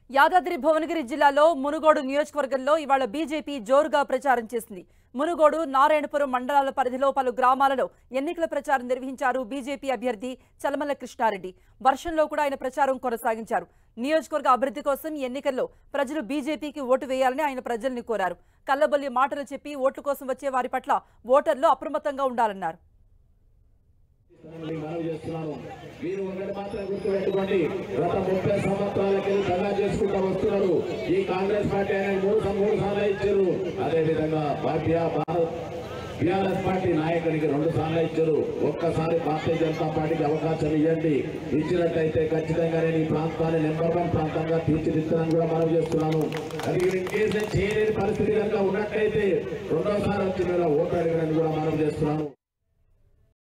యాదాద్రి భువనగిరి జిల్లాలో మునుగోడు నియోజకవర్గంలో ఇవాళ బీజేపీ జోరుగా ప్రచారం చేసింది మునుగోడు నారాయణపురం మండలాల పరిధిలో పలు గ్రామాలలో ఎన్నికల ప్రచారం నిర్వహించారు బీజేపీ అభ్యర్థి చలమల కృష్ణారెడ్డి వర్షంలో కూడా ఆయన ప్రచారం కొనసాగించారు నియోజకవర్గ అభివృద్ధి కోసం ఈ ఎన్నికల్లో ప్రజలు బీజేపీకి ఓటు వేయాలని ఆయన ప్రజల్ని కోరారు కల్లబొల్లి మాటలు చెప్పి ఓట్ల కోసం వచ్చే వారి పట్ల ఓటర్లు అప్రమత్తంగా ఉండాలన్నారు మీకు మనవి చేస్తున్నాను మీరు ఒకటి మాత్రం గుర్తుపెట్టుకోండి గత ముప్పై సంవత్సరాలకి దగా చేసుకుంటూ వస్తున్నారు ఈ కాంగ్రెస్ పార్టీ ఆయన మూడు సం- మూడు సార్లు ఇచ్చారు అదే విధంగా భారతీయ భారత్ బీఆర్ఎస్ పార్టీ నాయకుడికి రెండు సార్లు ఇచ్చారు ఒక్కసారి భారతీయ జనతా పార్టీకి అవకాశం ఇవ్వండి ఇచ్చినట్టయితే ఖచ్చితంగా నేను ఈ ప్రాంతాన్ని నెంబర్ వన్ ప్రాంతంగా తీర్చిదిద్దానని కూడా మనవి చేస్తున్నాను అది ఇన్ కేసు నేను చేయలేని పరిస్థితి కనుక ఉన్నట్టయితే రెండోసారి వచ్చి నేను ఓటు అడిగినని కూడా మనవి చేస్తున్నాను